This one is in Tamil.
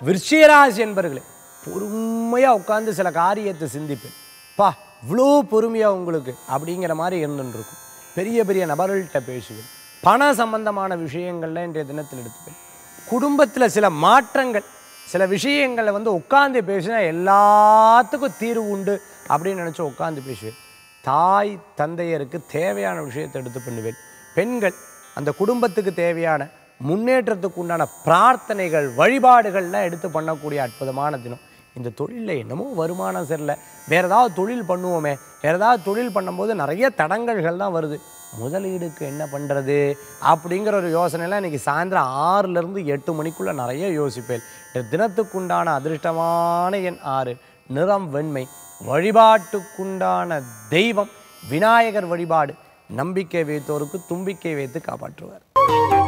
விருச்சிகராசி என்பர்களே பொறுமையாக உட்காந்து சில காரியத்தை சிந்திப்பேன் பா இவ்வளோ பொறுமையாக உங்களுக்கு அப்படிங்கிற மாதிரி இருந்துட்டு இருக்கும் பெரிய பெரிய நபர்கள்ட்ட பேசுவேன் பண சம்பந்தமான விஷயங்கள்ல இன்றைய தினத்தில் எடுத்துப்பேன் குடும்பத்தில் சில மாற்றங்கள் சில விஷயங்களை வந்து உட்காந்து பேசினா எல்லாத்துக்கும் தீர்வு உண்டு அப்படின்னு நினச்சி உட்காந்து பேசுவேன் தாய் தந்தையருக்கு தேவையான விஷயத்தை எடுத்து பண்ணுவேன் பெண்கள் அந்த குடும்பத்துக்கு தேவையான முன்னேற்றத்துக்கு உண்டான பிரார்த்தனைகள் வழிபாடுகள்லாம் எடுத்து பண்ணக்கூடிய அற்புதமான தினம் இந்த தொழிலில் என்னமோ வருமானம் சரியில்லை வேறு ஏதாவது தொழில் பண்ணுவோமே வேறு ஏதாவது தொழில் பண்ணும்போது நிறைய தடங்கல்கள் தான் வருது முதலீடுக்கு என்ன பண்ணுறது அப்படிங்கிற ஒரு யோசனைலாம் இன்றைக்கி சாயந்தரம் ஆறுலேருந்து எட்டு மணிக்குள்ளே நிறைய யோசிப்பேன் இந்த தினத்துக்குண்டான அதிர்ஷ்டமான எண் ஆறு நிறம் வெண்மை வழிபாட்டுக்குண்டான தெய்வம் விநாயகர் வழிபாடு நம்பிக்கை வைத்தோருக்கு தும்பிக்கை வைத்து காப்பாற்றுவார்